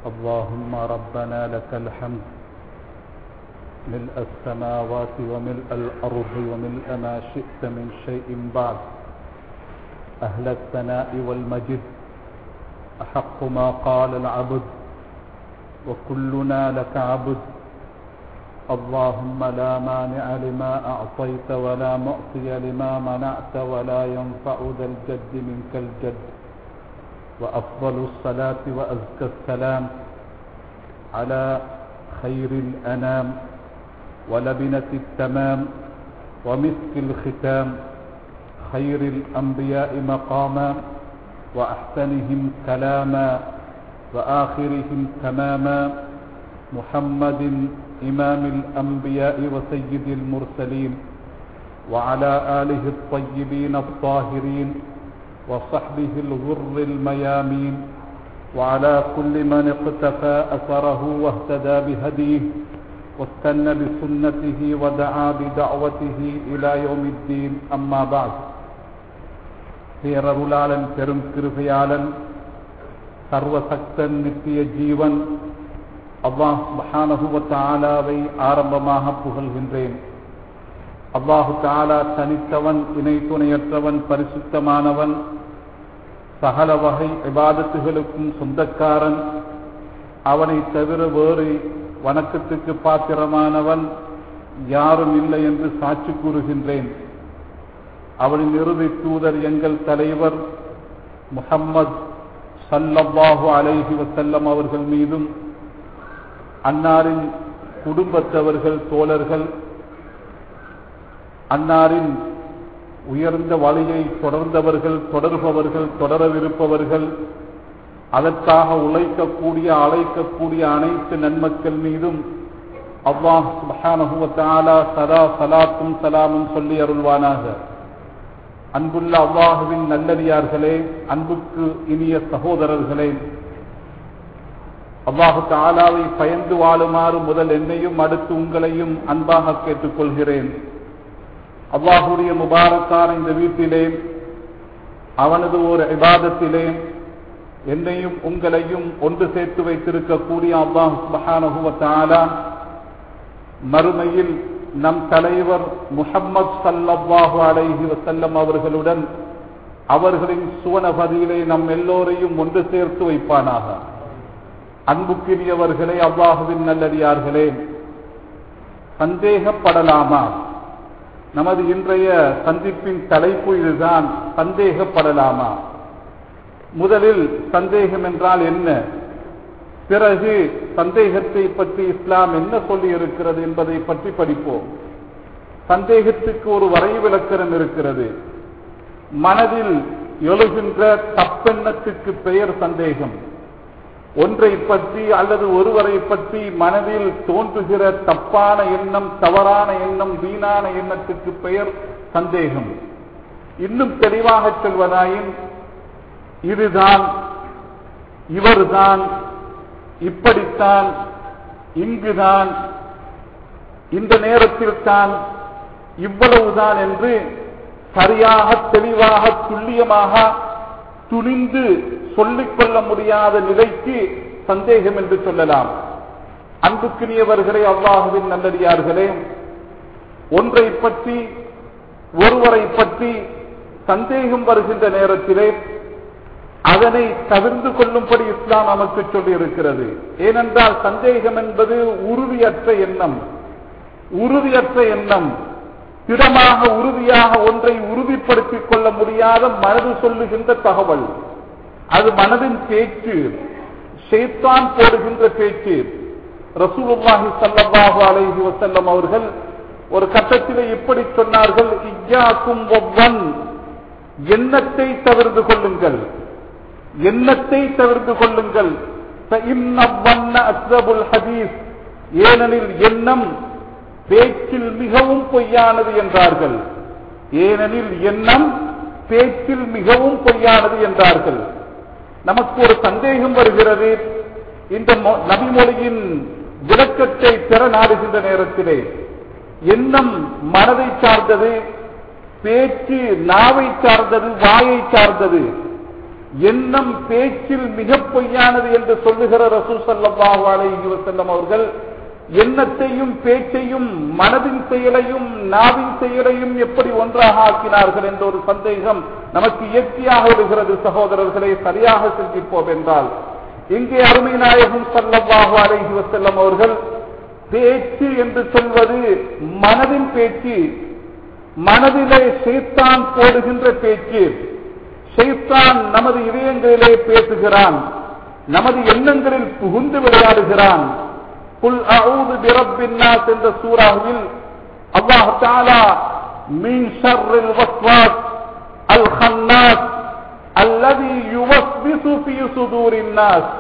اللهم ربنا لك الحمد ملء السماوات وملء الأرض وملء ما شئت من شيء بعد أهل الثناء والمجد أحق ما قال العبد وكلنا لك عبد اللهم لا مانع لما أعطيت ولا معطي لما منعت ولا ينفع ذا الجد منك الجد وأفضل الصلاة وأزكى السلام على خير الأنام ولبنة التمام ومسك الختام خير الأنبياء مقاما وأحسنهم كلاما وآخرهم تماما محمد إمام الأنبياء وسيد المرسلين وعلى آله الطيبين الطاهرين وصحبه الغر الميامين وعلى كل من اقتفى أثره واهتدى بهديه واستنى بسنته ودعا بدعوته إلى يوم الدين أما بعد பேரருளாளன் பெரும் கிருபையாளன் சர்வசக்தன் நித்திய ஜீவன் அல்லாஹ் மஹானகுவ தாலாவை ஆரம்பமாக புகழ்கின்றேன் அல்லாஹு தாலா தனித்தவன் இணை துணையற்றவன் பரிசுத்தமானவன் சகல வகை விவாதத்துகளுக்கும் சொந்தக்காரன் அவனை தவிர வேறு வணக்கத்துக்கு பாத்திரமானவன் யாரும் இல்லை என்று சாட்சி கூறுகின்றேன் அவளின் இறுதி தூதர் எங்கள் தலைவர் முகம்மது சல்லல்லாஹு அலைஹி வசல்லம் அவர்கள் மீதும் அன்னாரின் குடும்பத்தவர்கள் தோழர்கள் அன்னாரின் உயர்ந்த வழியை தொடர்ந்தவர்கள் தொடர்பவர்கள் தொடரவிருப்பவர்கள் அதற்காக உழைக்கக்கூடிய அழைக்கக்கூடிய அனைத்து நன்மக்கள் மீதும் அல்லாஹ் மஹானகுவத்தாலா சதா சலாத்தும் சலாமும் சொல்லி அருள்வானாக அன்புள்ள அல்லாஹுவின் நல்லடியார்களே அன்புக்கு இனிய சகோதரர்களே அல்லாஹு தாலாவை பயந்து வாழுமாறு முதல் என்னையும் அடுத்து உங்களையும் அன்பாக கேட்டுக்கொள்கிறேன் அல்லாஹுடைய முபாரக்கான இந்த வீட்டிலே அவனது ஒரு விவாதத்திலே என்னையும் உங்களையும் ஒன்று சேர்த்து வைத்திருக்கக்கூடிய அல்லாஹ் மகானகுவத்தாலா மறுமையில் நம் தலைவர் முகம்மது சல்லாஹு அலைஹி வசல்லம் அவர்களுடன் அவர்களின் சுவனபதியிலே நம் எல்லோரையும் ஒன்று சேர்த்து வைப்பானாக அன்புக்குரியவர்களே அல்லாஹுவின் நல்லடியார்களே சந்தேகப்படலாமா நமது இன்றைய சந்திப்பின் தலைப்பு இதுதான் சந்தேகப்படலாமா முதலில் சந்தேகம் என்றால் என்ன பிறகு சந்தேகத்தை பற்றி இஸ்லாம் என்ன சொல்லி இருக்கிறது என்பதை பற்றி படிப்போம் சந்தேகத்துக்கு ஒரு வரை விளக்கரம் இருக்கிறது மனதில் எழுகின்ற தப்பெண்ணத்துக்கு பெயர் சந்தேகம் ஒன்றை பற்றி அல்லது ஒருவரை பற்றி மனதில் தோன்றுகிற தப்பான எண்ணம் தவறான எண்ணம் வீணான எண்ணத்துக்கு பெயர் சந்தேகம் இன்னும் தெளிவாக சொல்வதாயின் இதுதான் இவர்தான் இப்படித்தான் இங்குதான் இந்த நேரத்தில் தான் இவ்வளவுதான் என்று சரியாக தெளிவாக துல்லியமாக துணிந்து சொல்லிக்கொள்ள முடியாத நிலைக்கு சந்தேகம் என்று சொல்லலாம் அன்புக்குரியவர்களே அல்லாஹுவின் நல்லடியார்களே ஒன்றை பற்றி ஒருவரை பற்றி சந்தேகம் வருகின்ற நேரத்திலே அதனை தவிர்த்து கொள்ளும்படி இஸ்லாம் நமக்கு சொல்லி இருக்கிறது ஏனென்றால் சந்தேகம் என்பது உறுதியற்ற எண்ணம் உறுதியற்ற எண்ணம் திடமாக உறுதியாக ஒன்றை உறுதிப்படுத்திக் கொள்ள முடியாத மனது சொல்லுகின்ற தகவல் அது மனதின் பேச்சு ஷேத்தான் போடுகின்ற பேச்சு ரசூலுல்லாஹி சல்லல்லாஹு அலைஹி வஸல்லம் அவர்கள் ஒரு கட்டத்திலே இப்படி சொன்னார்கள் இய்யாக்கும் ஒவ்வொன் எண்ணத்தை தவிர்த்து கொள்ளுங்கள் எண்ணத்தை தவிர்த்து கொள்ளுங்கள் ஹதீஸ் ஏனெனில் எண்ணம் பேச்சில் மிகவும் பொய்யானது என்றார்கள் ஏனெனில் எண்ணம் பேச்சில் மிகவும் பொய்யானது என்றார்கள் நமக்கு ஒரு சந்தேகம் வருகிறது இந்த நபிமொழியின் விளக்கத்தை பெற நாடுகின்ற நேரத்திலே எண்ணம் மனதை சார்ந்தது பேச்சு நாவை சார்ந்தது வாயை சார்ந்தது எண்ணம் பேச்சில் மிக பொய்யானது என்று சொல்லுகிற ரசூ சல்லாஹு அலைஹி வஸல்லம் அவர்கள் எண்ணத்தையும் பேச்சையும் மனதின் செயலையும் நாவின் செயலையும் எப்படி ஒன்றாக ஆக்கினார்கள் என்ற ஒரு சந்தேகம் நமக்கு இயற்கையாக வருகிறது சகோதரர்களை சரியாக சிந்திப்போம் என்றால் இங்கே அருமை நாயகம் சல்லல்லாஹு அலைஹி வஸல்லம் அவர்கள் பேச்சு என்று சொல்வது மனதின் பேச்சு மனதிலே ஷைத்தான் போடுகின்ற பேச்சு ஷைத்தான் நமது இதயங்களிலே பேசுகிறான் நமது எண்ணங்களில் புகுந்து விளையாடுகிறான் குல் அஊது பிரப்பின் நாஸ் என்ற சூறாவில் அல்லாஹ் தஆலா மின் ஷர்ரில் வஸ்வாஸ் அல் ஹன்னாஸ் அல்லதி யுவஸ்விசு ஃபீ சுதூரின் நாஸ்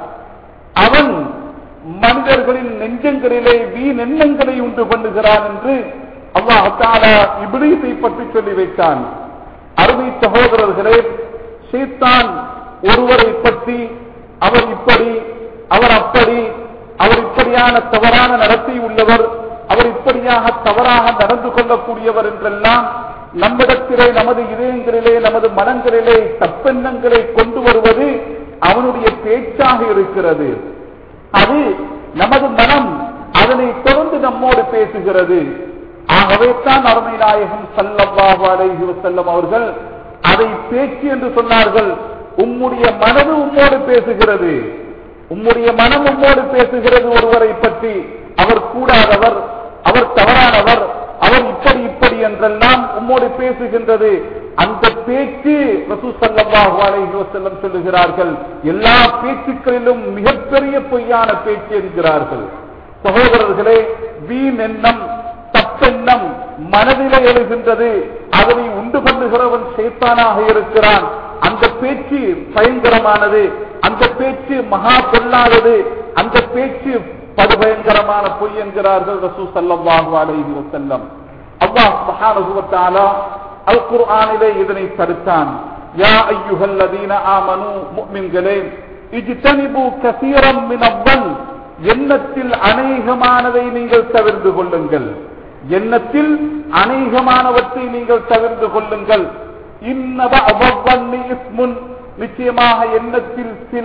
அவன் மனிதர்களின் நெஞ்சங்களிலே வீண் எண்ணங்களை உண்டு பண்ணுகிறான் என்று அல்லாஹ் தஆலா இப்லீஸை பற்றி சொல்லி வைத்தான் அருமை சகோதரர்களே ஷைத்தான் ஒருவரை பற்றி அவர் இப்படி அவர் அப்படி அவர் இப்படியான தவறான நடத்தை உள்ளவர் அவர் இப்படியாக தவறாக நடந்து கொள்ளக்கூடியவர் என்றெல்லாம் நம்மிடத்திலே நமது இதயங்களிலே நமது மனங்களிலே தப்பெண்ணங்களை கொண்டு வருவது அவனுடைய பேச்சாக இருக்கிறது அது நமது மனம் அதனை தொடர்ந்து நம்மோடு பேசுகிறது ஆகவே தான் அருமை நாயகம் சல்லல்லாஹு அலைஹி வஸல்லம் அவர்கள் அதை பேச்சு என்று சொன்னார்கள் உம்முடைய மனது உம்மோடு பேசுகிறது உம்முடைய மனம் உம்மோடு பேசுகிறது ஒருவரை பற்றி அவர் கூடாதவர் அவர் தவறானவர் அவர் இப்படி இப்படி என்றெல்லாம் உம்மோடு பேசுகின்றது அந்த பேச்சு ரசூ சல்லல்லாஹு அலைஹி வஸல்லம் சொல்லுகிறார்கள் எல்லா பேச்சுக்களிலும் மிகப்பெரிய பொய்யான பேச்சு என்கிறார்கள் சகோதரர்களே வீண் எண்ணம் தப்பெண்ணம் மனதிலே எழுகின்றது அதனை உண்டு பண்ணுகிறவன் சேத்தானாக இருக்கிறான் அந்த பேச்சு பயங்கரமானது அந்த பேச்சு மகா பொல்லாதது அந்த பேச்சு படுபயங்கரமான பொய் என்கிறார்கள் ரசூ சல்லல்லாஹு அலைஹி வஸல்லம் அல்லாஹ் சுப்ஹானஹு வ தஆலா அல் குர்ஆனிலே இதனை தடுத்தான் யா அய்யுஹல்லதீன ஆமனு முஃமின்களே இஜ்தனிபு கஸீரம் மின் அவ்வன் எண்ணத்தில் அநேகமானதை நீங்கள் தவிர்த்து கொள்ளுங்கள் எண்ணத்தில் அநேகமானவற்றை நீங்கள் தவிர்த்து கொள்ளுங்கள் இன்னவ அவ்வன்னி இஸ்முன் நிச்சயமாக எண்ணத்தில் சில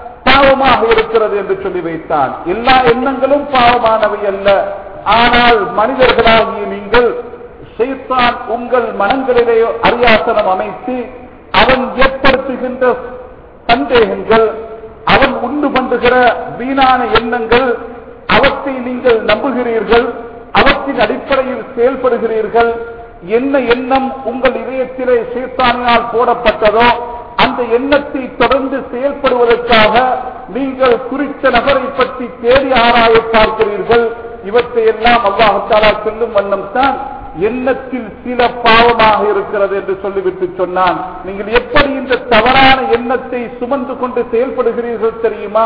பாவமாக இருக்கிறது என்று சொல்லி வைத்தான் எல்லா எண்ணங்களும் பாவமானவை அல்ல ஆனால் மனிதர்களாகிய நீங்கள் ஷைத்தான் உங்கள் மனங்களிலே அரியாசனம் அமைத்து அவன் ஏற்படுத்துகின்ற சந்தேகங்கள் அவன் உண்டு பண்ணுகிற வீணான எண்ணங்கள் அவற்றை நீங்கள் நம்புகிறீர்கள் அவற்றின் அடிப்படையில் செயல்படுகிறீர்கள் என்ன எண்ணம் உங்கள் இதயத்திலே சேத்தானினால் போடப்பட்டதோ அந்த எண்ணத்தை தொடர்ந்து செயல்படுவதற்காக நீங்கள் குறித்த நபரை பற்றி தேடி ஆராய பார்க்கிறீர்கள் இவற்றை எல்லாம் அல்லாஹாலா சொல்லும் வண்ணம் தான் எண்ணத்தில் சில பாவமாக இருக்கிறது என்று சொல்லிவிட்டு சொன்னான் நீங்கள் எப்படி இந்த தவறான எண்ணத்தை சுமந்து கொண்டு செயல்படுகிறீர்கள் தெரியுமா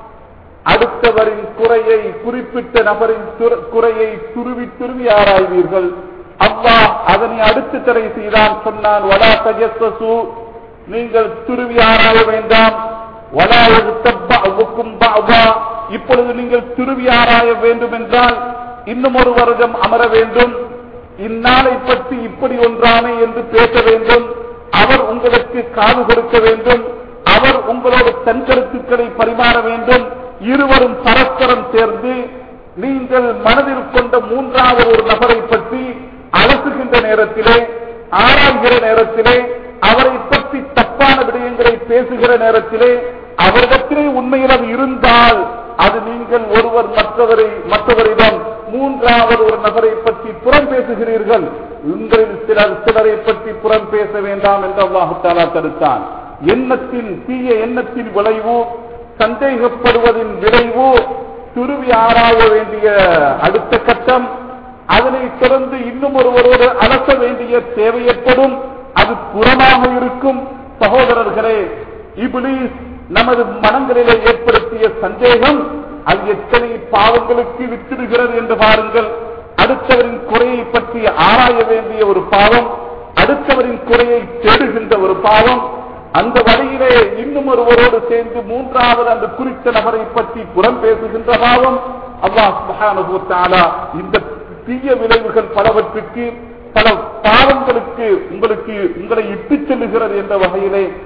அடுத்தவரின் குறையை குறிப்பிட்ட நபரின் துர- குறையை துருவி துருவி ஆராய்வீர்கள் அல்லாஹ் அதனை அடுத்து தடை செய்தான் சொன்னான் வலா தஜஸ்ஸு நீங்கள் துருவி ஆராய வேண்டாம் வலா யகுத்தப்பஅதுக்கும் பஅதா. இப்பொழுது நீங்கள் துருவி ஆராய வேண்டும் என்றால் இன்னும் ஒரு வருடம் அமர வேண்டும் இந்நாளை பற்றி இப்படி ஒன்றாமே என்று பேச வேண்டும் அவர் உங்களுக்கு காது கொடுக்க வேண்டும் அவர் உங்களோட தன் கருத்துக்களை பரிமாற வேண்டும் இருவரும் பரஸ்பரம் சேர்ந்து நீங்கள் மனதில் கொண்ட மூன்றாவது ஒரு நபரை பற்றி அலசுகின்ற நேரத்திலே ஆராய்கிற நேரத்திலே அவரை பற்றி தப்பான விடயங்களை பேசுகிற நேரத்திலே அவரிடத்திலே உண்மையில் அது இருந்தால் அது நீங்கள் ஒருவர் மற்றவரை மற்றவரிடம் மூன்றாவது ஒரு நபரை பற்றி புறம் பேசுகிறீர்கள் உங்களில் சிலர் சிலரை பற்றி புறம் பேச வேண்டாம் என்று அல்லாஹு தாலா தடுத்தான் எண்ணத்தின் தீய எண்ணத்தின் விளைவு சந்தேகப்படுவதின் விளைவு துருவி ஆராய வேண்டிய அடுத்த கட்டம் அதனை தொடர்ந்து இன்னும் ஒருவரோடு அலச வேண்டிய தேவை ஏற்படும் அது புறமாக இருக்கும் சகோதரர்களே இப்லீஸ் நமது மனங்களிலே ஏற்படுத்திய சந்தேகம் அது எத்தனை பாவங்களுக்கு வித்திடுகிறது என்று பாருங்கள் அடுத்தவரின் குறையை பற்றி ஆராய வேண்டிய ஒரு பாவம் அடுத்தவரின் குறையை தேடுகின்ற ஒரு பாவம் அந்த வழியிலே இன்னும் ஒருவரோடு சேர்ந்து மூன்றாவது அந்த குறித்த நபரை பற்றி புறம் பேசுகின்ற பாவம் அல்லாஹ் சுப்ஹானஹு வ தஆலா இந்த தீய விளைவுகள் பலவற்றுக்கு பல பாவங்களுக்கு உங்களுக்கு உங்களை இட்டுச் செல்லுகிறது என்ற வகையிலே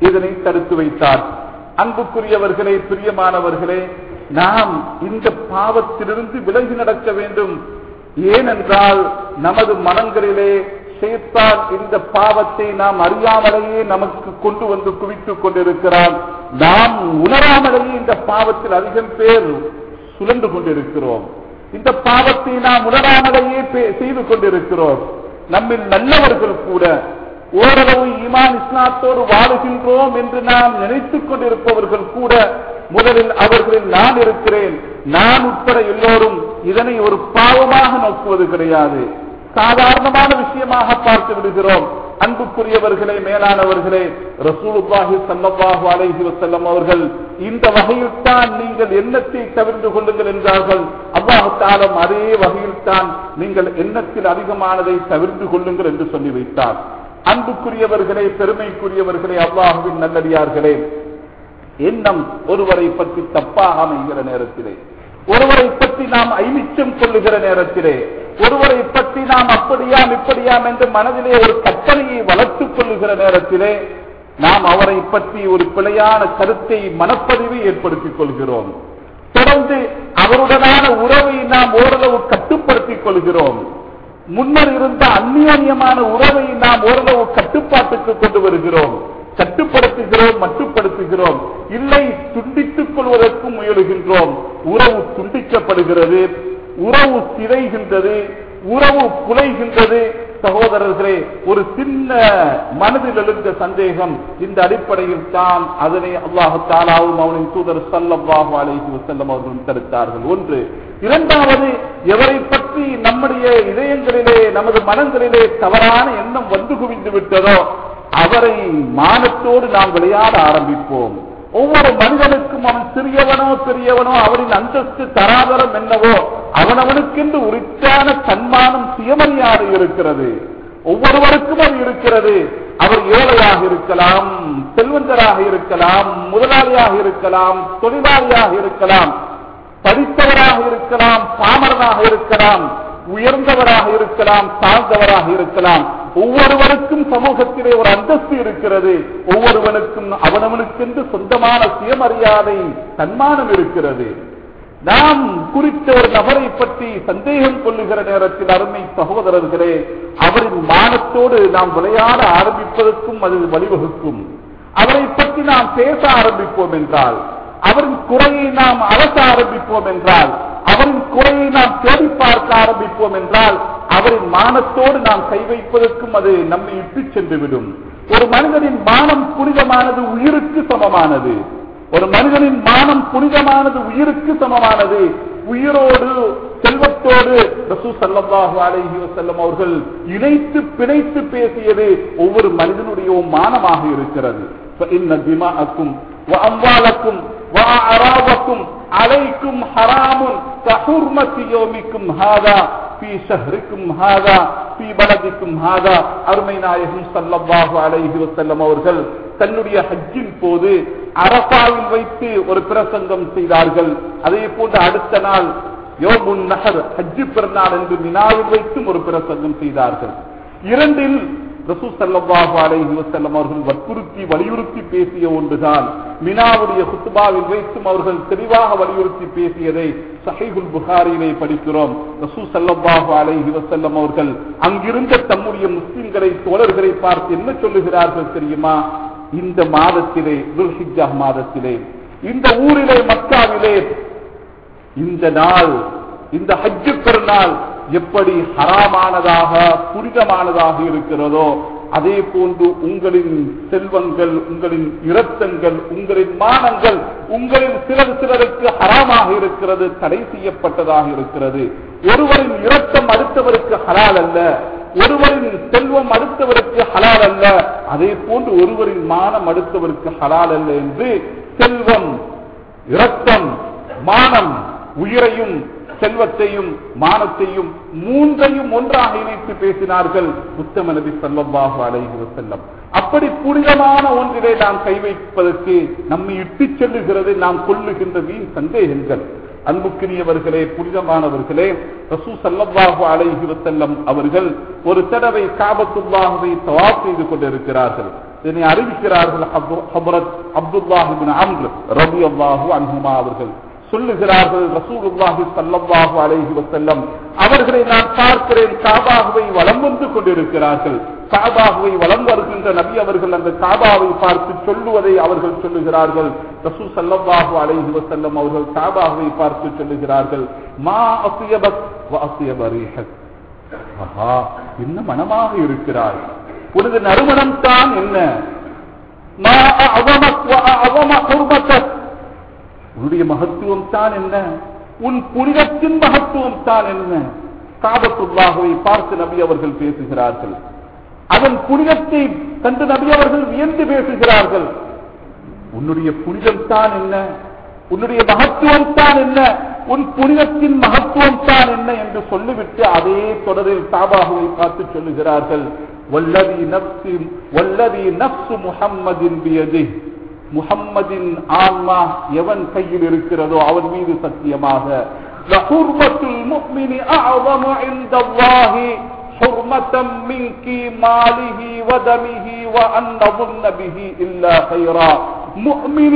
இதனை தடுத்து வைத்தார் அன்புக்குரியவர்களே பிரியமானவர்களே நாம் இந்த பாவத்திலிருந்து விலகி நடக்க வேண்டும் ஏனென்றால் நமது மனங்களிலே ஷேத்தான் இந்த பாவத்தை நாம் அறியாமலேயே நமக்கு கொண்டு வந்து குவித்துக் கொண்டிருக்கிறான் நாம் உணராமலேயே இந்த பாவத்தில் அதிகம் பேர் சுழன்று கொண்டிருக்கிறோம் இந்த பாவத்தை நாம் உணராமலேயே பே- செய்து கொண்டிருக்கிறோம் நம்மில் நல்லவர்கள் கூட ஓரளவு ஈமான் இஸ்லாத்தோடு வாழுகின்றோம் என்று நாம் நினைத்துக் கொண்டிருப்பவர்கள் கூட முதலில் அவர்களில் நான் இருக்கிறேன் நான் உட்பட எல்லோரும் இதனை ஒரு பாவமாக நோக்குவது கிடையாது சாதாரணமான விஷயமாக பார்த்து விடுகிறோம் அன்புக்குரியவர்களே மேலானவர்களே ரசூலுல்லாஹி ஸல்லல்லாஹு அலைஹி வஸல்லம் அவர்கள் இந்த வகையில் தான் நீங்கள் எண்ணத்தை தவிர்த்து கொள்ளுங்கள் என்றார்கள் அல்லாஹ் தாலம் அதே வகையில் தான் நீங்கள் எண்ணத்தில் அதிகமானதை தவிர்த்து கொள்ளுங்கள் என்று சொல்லி வைத்தார் அன்புக்குரியவர்களே பெருமைக்குரியவர்களே அல்லாஹுவின் நல்லடியார்களே எண்ணம் ஒருவரை பற்றி தப்பாக அமைகிற நேரத்திலே ஒருவரை பற்றி நாம் ஐமிச்சம் கொள்ளுகிற நேரத்திலே ஒருவரை பற்றி நாம் அப்படியாம் இப்படியாம் என்று மனதிலே ஒரு கற்பனையை வளர்த்துக் கொள்ளுகிற நேரத்திலே நாம் அவரை பற்றி ஒரு பிழையான கருத்தை மனப்பதிவை ஏற்படுத்திக் கொள்கிறோம் தொடர்ந்து அவருடனான உறவை நாம் ஓரளவு கட்டுப்படுத்திக் கொள்கிறோம் முன்னர் இருந்த அந்நியோன்யமான உறவை நாம் ஓரளவு கட்டுப்பாட்டுக்கு கொண்டு வருகிறோம் கட்டுப்படுத்துகிறோம் மட்டுப்படுத்துகிறோம் இல்லை துண்டித்துக் கொள்வதற்கும் முயலுகின்றோம் உறவு துண்டிக்கப்படுகிறது உறவு சிதைகின்றது உறவு குலைகின்றது சகோதரர்களே ஒரு சின்ன மனதில் எழுந்த சந்தேகம் இந்த அடிப்படையில் தான் அதனை அல்லாஹு தாலாவும் அவனின் தூதர் சல்லல்லாஹு அலைஹி வஸல்லம் அவர்களும் தடுத்தார்கள் ஒன்று இரண்டாவது எவரை பற்றி நம்முடைய இதயங்களிலே நமது மனங்களிலே தவறான எண்ணம் வந்து குவிந்து விட்டதோ அவரை மானத்தோடு நாம் விளையாட ஆரம்பிப்போம் ஒவ்வொரு மனிதனுக்கும் அவன் சிறியவனோ பெரியவனோ அவரின் அந்தஸ்து தராதரம் என்னவோ அவனவனுக்கென்று உரித்தான தன்மானம் சுயமரியாதை இருக்கிறது ஒவ்வொருவருக்கும் அது இருக்கிறது அவர் ஏழையாக இருக்கலாம் செல்வந்தராக இருக்கலாம் முதலாளியாக இருக்கலாம் தொழிலாளியாக இருக்கலாம் படித்தவராக இருக்கலாம் பாமரனாக இருக்கலாம் உயர்ந்தவராக இருக்கலாம் தாழ்ந்தவராக இருக்கலாம் ஒவ்வொருவருக்கும் சமூகத்திலே ஒரு அந்தஸ்து இருக்கிறது ஒவ்வொருவனுக்கும் அவனவனுக்கென்று சொந்தமான சுயமரியாதை தன்மானம் இருக்கிறது நாம் குறித்த ஒரு நபரை பற்றி சந்தேகம் கொள்ளுகிற நேரத்தில் அருமை சகோதரர்களே அவரின் மானத்தோடு நாம் விளையாட ஆரம்பிப்பதற்கும் அது வழிவகுக்கும் அவரை பற்றி நாம் பேச ஆரம்பிப்போம் என்றால் அவரின் குறையை நாம் அலச ஆரம்பிப்போம் என்றால் அவரின் குறையை நாம் தேடி பார்க்க ஆரம்பிப்போம் என்றால் அவரின் மானத்தோடு நாம் கை வைப்பதற்கும் அது நம்மை இட்டுச் சென்றுவிடும் ஒரு மனிதனின் மானம் புனிதமானது உயிருக்கு சமமானது ஒரு மனிதனின் மானம் புனிதமானது உயிருக்கு சமமானது உயிரோடு செல்வத்தோடு ரசூ சல்லல்லாஹு அலைஹி வஸல்லம் அவர்கள் இணைத்து பிணைத்து பேசியது ஒவ்வொரு மனிதனுடைய மானமாக இருக்கிறது فإن دماءكم وأموالكم وأعراضكم عليكم حرام كحرمة يومكم هذا في شهركم هذا في بلدكم هذا அருமை நாயகம் ஸல்லல்லாஹு அலைஹி வஸல்லம் அவர்கள் தன்னுடைய ஹஜ்ஜின் போது அரபாவில் வைத்து ஒரு பிரசங்கம் செய்தார்கள் அதே போன்று அடுத்த நாள் யோமுன் நகர் ஹஜ்ஜு பெருநாள் என்று மினாவில் வைத்தும் ஒரு பிரசங்கம் செய்தார்கள் இரண்டில் ரசூ சல்லல்லாஹு அலைஹி வஸல்லம் அவர்கள் வற்புறுத்தி வலியுறுத்தி பேசிய ஒன்றுதான் மினாவுடைய குத்துபாவில் வைத்தும் அவர்கள் தெளிவாக வலியுறுத்தி பேசியதை சஹீஹுல் புகாரியிலே படிக்கிறோம் ரசூ சல்லல்லாஹு அலைஹி வஸல்லம் அவர்கள் அங்கிருந்த தம்முடைய முஸ்லிம்களை தோழர்களை பார்த்து என்ன சொல்லுகிறார்கள் தெரியுமா இந்த மாதத்திலே துல்ஹிஜா மாதத்திலே இந்த ஊரிலே மக்காவிலே இந்த நாள் இந்த ஹஜ்ஜு பெருநாள் எப்படி ஹராமானதாக புனிதமானதாக இருக்கிறதோ அதே போன்று உங்களின் செல்வங்கள் உங்களின் இரத்தங்கள் உங்களின் மானங்கள் உங்களின் சிலர் சிலருக்கு ஹராமாக இருக்கிறது தடை செய்யப்பட்டதாக இருக்கிறது ஒருவரின் இரத்தம் அடுத்தவருக்கு ஹலால் அல்ல ஒருவரின் செல்வம் அடுத்தவருக்கு ஹலால் அல்ல அதே போன்று ஒருவரின் மானம் அடுத்தவருக்கு ஹலால் அல்ல என்று செல்வம் இரத்தம் மானம் உயிரையும் செல்வத்தையும் மானத்தையும் மூன்றையும் ஒன்றாக இணைத்து பேசினார்கள் உத்தம நபி ஸல்லல்லாஹு அலைஹி வஸல்லம் அப்படி புனிதமான ஒன்றிலே நாம் கை வைப்பதற்கு நம்மை இட்டுச் செல்லுகிறது நாம் கொள்ளுகின்ற வீண் சந்தேகங்கள் அன்புக்கினியவர்களே புனிதமானவர்களே ரசூ சல்லல்லாஹு அலைஹி வஸல்லம் அவர்கள் ஒரு தடவை காபத்துல்லாஹுவை தவாப் செய்து கொண்டிருக்கிறார்கள் இதனை அறிவிக்கிறார்கள் அப்து- ஹபரத் அப்துல்லாஹிபின் அம்ர் ரபி அல்லாஹு அன்ஹுமா அவர்கள் சொல்லுகிறார்கள் ரசூலுல்லாஹி ஸல்லல்லாஹு அலைஹி வஸல்லம் அவர்களை நான் பார்க்கிறேன் காபாகுவை வலம் வந்து கொண்டிருக்கிறார்கள் காபாகுவை வலம் வருகின்ற நபி அவர்கள் அந்த காபாவை பார்த்து சொல்லுவதை அவர்கள் சொல்லுகிறார்கள் ரசூல் ஸல்லல்லாஹு அலைஹி வஸல்லம் அவர்கள் காபாகுவை பார்த்து சொல்லுகிறார்கள் மா அசியபக் வ அசியப ரீஹக் ஆஹா என்ன மனமாக இருக்கிறாய் உனது நறுமணம் தான் என்ன மா அஅதமக் வ அஅதம ஹுர்மத்தக் உன்னுடைய மகத்துவம் தான் என்ன உன் புனிதத்தின் மகத்துவம் தான் என்ன காபத்துல்லாஹுவை பார்த்து நபி அவர்கள் பேசுகிறார்கள் அதன் புனிதத்தை கண்டு நபி அவர்கள் வியந்து பேசுகிறார்கள் உன்னுடைய புனிதம் தான் என்ன உன்னுடைய மகத்துவம் தான் என்ன உன் புனிதத்தின் மகத்துவம் தான் என்ன என்று சொல்லிவிட்டு அதே தொடரில் தாபாகுவை பார்த்து சொல்லுகிறார்கள் வல்லதி நப்சி வல்லதி நப்சு முஹம்மதின் பியதி முஹம்மதின் ஆன்மா எவன் கையில் இருக்கிறதோ அவன் மீது சத்தியமாக لحرمة المؤمن أعظم عند الله حرمة منك ماله ودمه وأن نظن به إلا خيرا مؤمن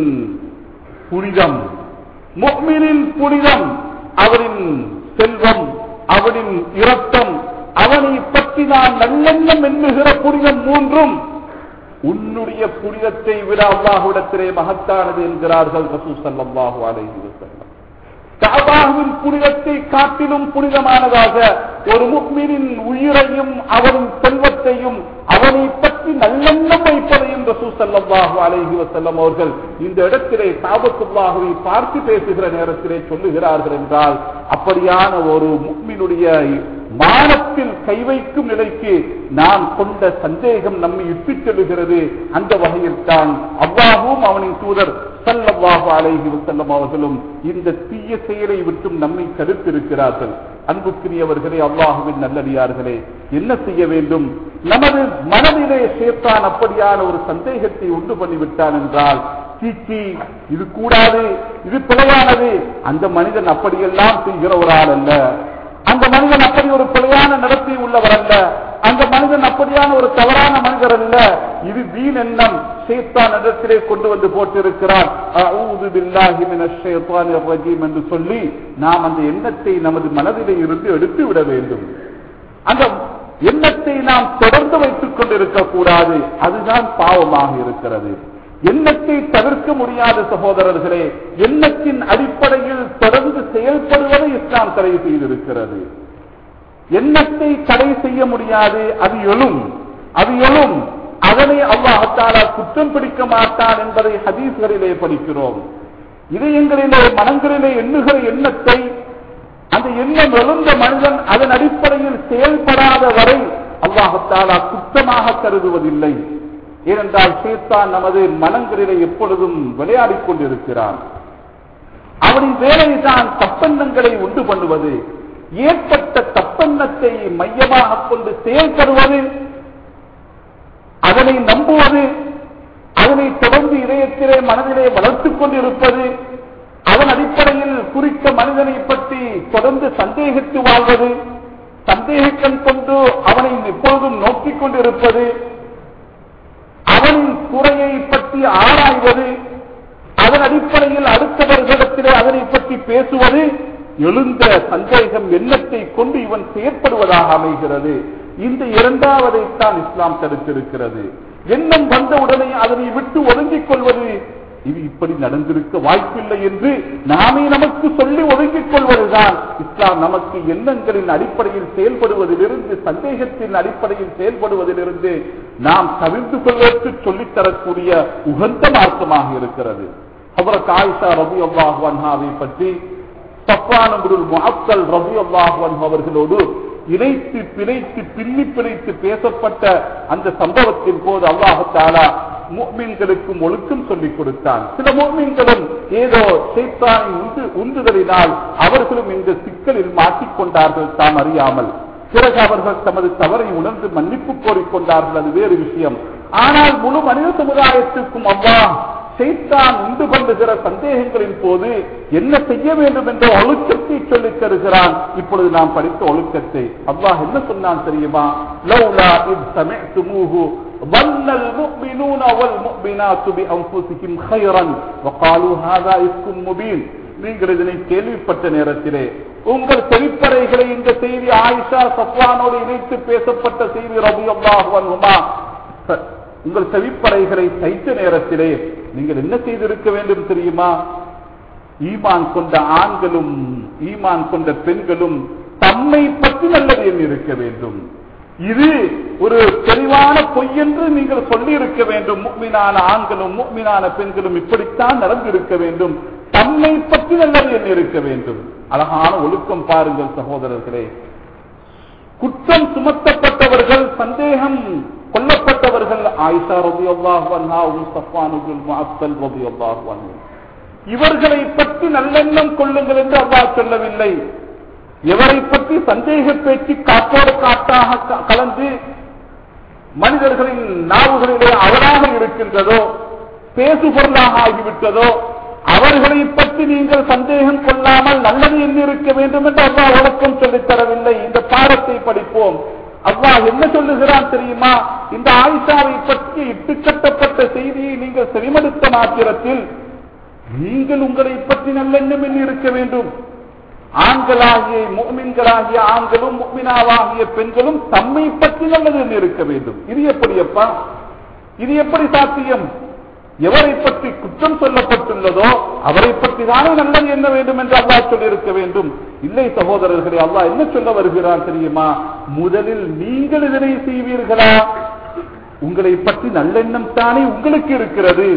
புனிதம் முக்மினின் புனிதம் அவரின் செல்வம் அவனின் இரத்தம் அவனை பற்றி நான் நல்லெண்ணம் எண்ணுகிற புனிதம் மூன்றும் உன்னுடைய புனிதத்தை விட அல்லாஹுடத்திலே மகத்தானது என்கிறார்கள் ரசூ ஸல்லல்லாஹு அலைஹி வஸல்லம் காபாவின் புனிதத்தை காட்டிலும் புனிதமானதாக ஒரு முக்மீனின் உயிரையும் அவனின் செல்வத்தையும் அவனை பற்றி நல்லெண்ணம் வைப்பதையும் ரசூ ஸல்லல்லாஹு அலைஹி வஸல்லம் அவர்கள் இந்த இடத்திலே காபத்துல்லாஹுவை பார்த்து பேசுகிற நேரத்திலே சொல்லுகிறார்கள் என்றால் அப்படியான ஒரு முக்மினுடைய மானத்தில் கை வைக்கும் நிலைக்கு நாம் கொண்ட சந்தேகம் நம்மை இட்டுச் செல்லுகிறது அந்த வகையில் தான் அவ்வாவும் அவனின் தூதர் ஸல்லல்லாஹு அலைஹி வஸல்லம் அவர்களும் இந்த தீய செயலை விட்டும் நம்மை தடுத்திருக்கிறார்கள் அன்புக்குரியவர்களே அல்லாஹுவின் நல்லடியார்களே என்ன செய்ய வேண்டும் நமது மனதிலே சேர்த்தான் அப்படியான ஒரு சந்தேகத்தை உண்டு பண்ணிவிட்டான் என்றால் சீச்சி இது கூடாது இது பிழையானது அந்த மனிதன் அப்படியெல்லாம் செய்கிற ஒரு ஆள் அல்ல அந்த மனிதன் அப்படி ஒரு பிழையான நடத்தை உள்ளவர் அல்ல அந்த மனிதன் அப்படியான ஒரு தவறான மனிதர் அல்ல இது வீண் எண்ணம் சேத்தான் இடத்திலே கொண்டு வந்து போட்டிருக்கிறார் அஊது பில்லாஹி மினஷ் ஷைத்தானிர் ரஜீம் என்று சொல்லி நாம் அந்த எண்ணத்தை நமது மனதிலே இருந்து எடுத்து விட வேண்டும் அந்த எண்ணத்தை நாம் தொடர்ந்து வைத்துக் கொண்டிருக்க கூடாது அதுதான் பாவமாக இருக்கிறது எண்ணத்தை தவிர்க்க முடியாத சகோதரர்களே எண்ணத்தின் அடிப்படையில் தொடர்ந்து செயல்படுவதை இஸ்லாம் தடை செய்திருக்கிறது எண்ணத்தை தடை செய்ய முடியாது அது எழும் அது எழும் அதனை அல்லாஹாலா குற்றம் பிடிக்க மாட்டான் என்பதை ஹதீஸ்களிலே படிக்கிறோம் இதயங்களிலே மனங்களிலே எண்ணுகிற எண்ணத்தை அந்த எண்ணம் எழுந்த மனிதன் அதன் அடிப்படையில் செயல்படாத வரை அல்லாஹத்தாலா குற்றமாக கருதுவதில்லை ஏனென்றால் சேத்தான் நமது மனங்களிலே எப்பொழுதும் விளையாடிக் கொண்டிருக்கிறான் அவனின் வேலைதான் தப்பெண்ணங்களை உண்டு பண்ணுவது ஏற்பட்ட தப்பெண்ணத்தை மையமாக கொண்டு செயல்படுவது அதனை நம்புவது அதனை தொடர்ந்து இதயத்திலே மனதிலே வளர்த்துக் கொண்டிருப்பது அதன் அடிப்படையில் குறித்த மனிதனை பற்றி தொடர்ந்து சந்தேகித்து வாழ்வது சந்தேகக்கண் கொண்டு அவனை எப்பொழுதும் நோக்கிக் கொண்டிருப்பது அவனின் குறையை பற்றி ஆராய்வது அதன் அடிப்படையில் அடுத்தவர்களிடத்திலே அதனை பற்றி பேசுவது எழுந்த சந்தேகம் எண்ணத்தை கொண்டு இவன் செயற்படுவதாக அமைகிறது இந்த இரண்டாவதைத்தான் இஸ்லாம் தடுத்திருக்கிறது எண்ணம் வந்தவுடனே அதனை விட்டு ஒதுங்கிக் கொள்வது இது இப்படி நடந்திருக்க வாய்ப்பில்லை என்று நாமே நமக்கு சொல்லி ஒதுங்கிக் கொள்வதுதான் இஸ்லாம் நமக்கு எண்ணங்களின் அடிப்படையில் செயல்படுவதிலிருந்து சந்தேகத்தின் அடிப்படையில் செயல்படுவதிலிருந்து நாம் தவிர்த்து கொள்வதற்கு சொல்லித் தரக்கூடிய உகந்த மார்க்கமாக இருக்கிறது அவருக்கு ஆயிஷா ரபி அல்லாஹ் வன்ஹாவை பற்றி சஃபானுல் முஹக்கல் ரபி அல்லாஹ் அவர்களோடு இணைத்து பிணைத்து பின்னி பிணைத்து பேசப்பட்ட அந்த சம்பவத்தின் போது அல்லாஹாலா முக்மீன்களுக்கும் ஒழுக்கம் சொல்லிக் கொடுத்தான் சில முக்மீன்களும் ஏதோ சேத்தானின் உந்து உந்துதலினால் அவர்களும் இந்த சிக்கலில் மாட்டிக்கொண்டார்கள் தாம் அறியாமல் பிறகு அவர்கள் தமது தவறை உணர்ந்து மன்னிப்பு கோரிக்கொண்டார்கள் அது வேறு விஷயம் ஆனால் முழு மனித சமுதாயத்திற்கும் அல்லாஹ் செய்தான் உண்டு பண்ணுகிற சந்தேகங்களின் போது என்ன செய்ய வேண்டும் என்ற ஒழுக்கத்தை சொல்லித் தருகிறான் இப்பொழுது நாம் படித்த ஒழுக்கத்தை அல்லாஹ் என்ன சொன்னான் தெரியுமா லவ்லா இத் சமிஅ்துமூஹு ظن المؤمنون والمؤمنات بأنفسهم خيرا وقالوا هذا إفك مبين நீங்கள் இதனை கேள்விப்பட்ட நேரத்திலே உங்கள் செவிப்பறைகளை இந்த செய்தி ஆயிஷா சஃப்வானோடு இணைத்து பேசப்பட்ட செய்தி ரபி அல்லாஹுமா உங்கள் செவிப்பறைகளை தைத்த நேரத்திலே நீங்கள் என்ன செய்திருக்க வேண்டும் தெரியுமா ஈமான் கொண்ட ஆண்களும் ஈமான் கொண்ட பெண்களும் தம்மை பற்றி நல்லது எண்ணி இருக்க வேண்டும் இது ஒரு தெளிவான பொய் என்று நீங்கள் சொல்லி இருக்க வேண்டும் முக்மினான ஆண்களும் முக்மினான பெண்களும் இப்படித்தான் நடந்திருக்க வேண்டும் தம்மை பற்றி நல்லது எண்ணி இருக்க வேண்டும் அழகான ஒழுக்கம் பாருங்கள் சகோதரர்களே குற்றம் சுமத்தப்பட்டவர்கள் சந்தேகம் கொல்லப்பட்டவர்கள் ஆயிஷா ரபி அல்லாஹ் சஃபானுல் முஅத்தல் ரபி அல்லாஹ் இவர்களை பற்றி நல்லெண்ணம் கொள்ளுங்கள் என்று அல்லாஹ் சொல்லவில்லை எவரை பற்றி சந்தேக பேச்சு காற்றோடு காட்டாக க- கலந்து மனிதர்களின் நாவுகளிலே அவராக இருக்கின்றதோ பேசுபொருளாக ஆகிவிட்டதோ அவர்களை பற்றி நீங்கள் சந்தேகம் கொள்ளாமல் நல்லது எண்ணி இருக்க வேண்டும் என்று அல்லாஹ் ஒழுக்கம் சொல்லித் தரவில்லை இந்த பாடத்தை படிப்போம் அல்லாஹ் என்ன சொல்லுகிறான் தெரியுமா இந்த ஆயிஷாவை பற்றி இட்டுக்கட்டப்பட்ட செய்தியை நீங்கள் செவிமடுத்த மாத்திரத்தில் நீங்கள் உங்களை பற்றி நல்லெண்ணம் எண்ணி இருக்க வேண்டும் ஆண்களாகிய முக்மின்களாகிய ஆண்களும் முக்மினாவாகிய பெண்களும் தம்மை பற்றி நல்லது எண்ணி இருக்க வேண்டும் இது எப்படி அப்பா இது எப்படி சாத்தியம் எவரை பற்றி குற்றம் சொல்லப்பட்டுள்ளதோ அவரை பற்றி தானே நல்லது என்ன வேண்டும் என்று அல்லாஹ் சொல்லியிருக்க வேண்டும் இல்லை சகோதரர்களே அல்லாஹ் என்ன சொல்ல வருகிறான் தெரியுமா முதலில் நீங்கள் இதனை செய்வீர்களா உங்களை பற்றி நல்லெண்ணம் தானே உங்களுக்கு இருக்கிறது